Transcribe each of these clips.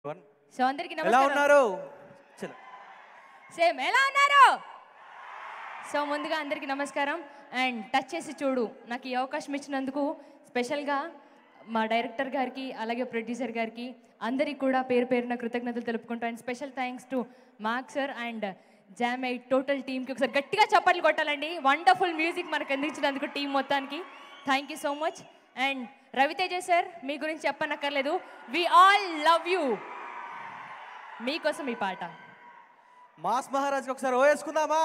one so అందరికి ఎలా నమస్కారం ఉన్నారు చలో సేమ్ ఎలా ఉన్నారు సో ముందుగా అందరికి నమస్కారం అండ్ టచ్ చేసి చూడు నాకు ఈ అవకాశం ఇచ్చినందుకు స్పెషల్గా మా డైరెక్టర్ గారికి అలాగే ప్రొడ్యూసర్ గారికి అందరికి కూడా పేరు పేరున కృతజ్ఞతలు తెలుపుకుంటూ and special thanks to Mark sir and Jam eight total టీమ్కి ఒకసారి గట్టిగా చప్పట్లు కొట్టాలండి వండర్ఫుల్ మ్యూజిక్ మనకు అందించినందుకు టీం మొత్తానికి thank you so much and Ravi Teja sir మీ గురించి చెప్పనక్కర్లేదు వి ఆల్ లవ్ యూ మీకోసం ఈ పాట మాస్ మహారాజ్కి ఒకసారి ఓ వేసుకుందామా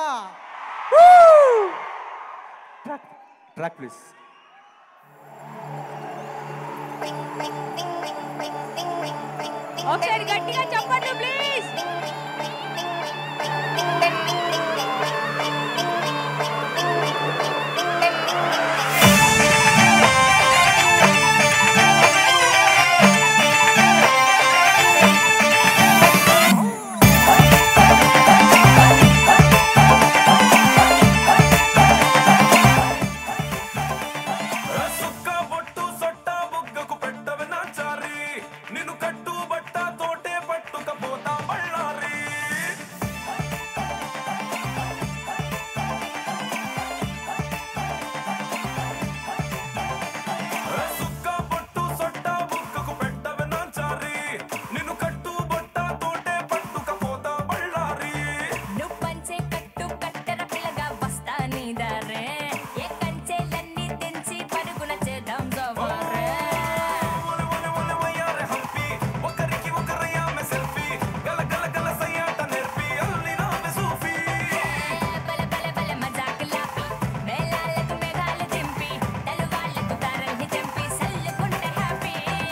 ట్రాక్ ట్రాక్ ప్లీజ్ ఒకసారి గట్టిగా చెప్పండి ప్లీజ్ సుక్క బొట్టు సొట్ట బుగ్గకు పెట్టవి నాచారి నిన్ను కట్టు బట్ట తోటే పట్టుకపోతా బళ్ళారి సుక్క బొట్టు సొట్ట బుగ్గకు పెట్టవి నాచారి నిన్ను కట్టు బట్ట తోటే పట్టుకపోతా బళ్ళారి నువ్వు పంచే కట్టు కట్టెర పిల్లగా వస్తా నీ దారే ఏ కంచెలన్నీ తెంచి పరుగున చేద్దాం జోవరే ఒలి ఒలి ఒలి వయ్యారె హంపి ఒకరికి ఒకరయ్యామె సెల్ఫీ గల గల గల సయ్యాట నేర్పి అల్లి నామె సూఫీ బల బల బల మజాక్ లాపి మేళాలకు మేఘాలు దింపి తలువాళ్ళకు తారల్ని చంపి సల్లుకుంటే హ్యాపీ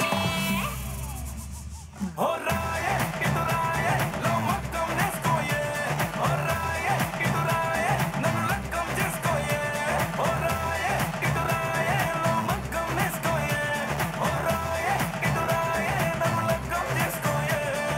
ఓ రాయే ఇటు రాయే లో మొక్కం నేసుకోయే ఓ రాయే ఇటు రాయే నన్ను లక్కం చేసుకోయే ఓ రాయే ఇటు రాయే లో మొక్కం నేసుకోయే ఓ రాయే ఇటు రాయే నన్ను లక్కం చేసుకోయే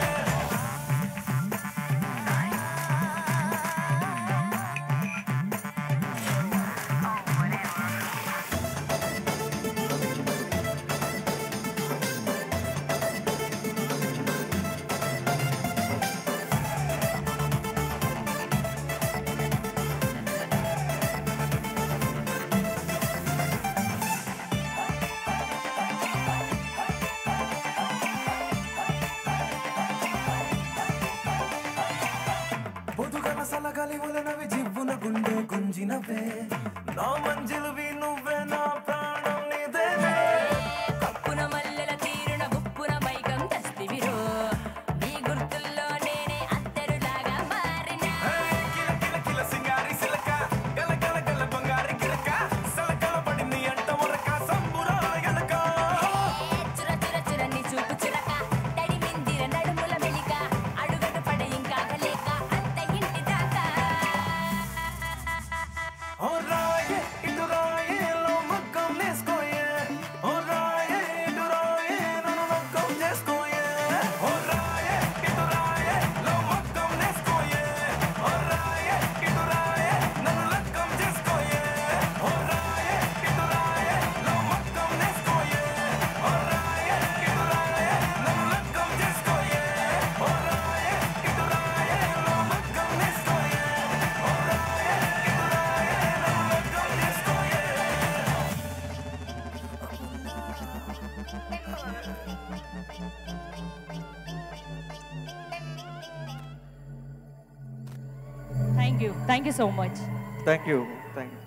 పొదుగన సలగలి ఉలనవి జివ్వున గుండె గుంజినవే నా మంజిలువి నువ్వే నా ప్రాణం నీదేనే కప్పున మల్లెల తీరున గుప్పున మైకం తెస్తివిరో నీ గుర్తుల్లో నేనే అత్తరులాగా మారినా కిల కిల కిల సింగారి సిలక గల గల గల బంగారి గిరక సలకల పడింది అంట ఉరక సంబురాల ఎనక చుర చుర చుర నీ చూపు చురక తడిమిందిర నడుముల మెలిక అడుగడు పడ ఇంకా లేక అత్త ఇంటి దాకా ఓ రాయే ఇటు రాయే లో మగ్గం నేసుకోయే ఓ రాయే ఇటు రాయే నన్ను లక్కం చేసుకోయే ఓ రాయే ఇటు రాయే లో మగ్గం నేసుకోయే ఓ రాయే ఇటు రాయే నన్ను లక్కం చేసుకోయే ఓ రాయే ఇటు రాయే లో మగ్గం నేసుకోయే ఓ రాయే ఇటు రాయే నన్ను లక్కం చేసుకోయే ఓ రాయే ఇటు రాయే లో మగ్గం నేసుకోయే ఓ రాయే ఇటు రాయే నన్ను లక్కం చేసుకోయే thank you thank you so much thank you thank you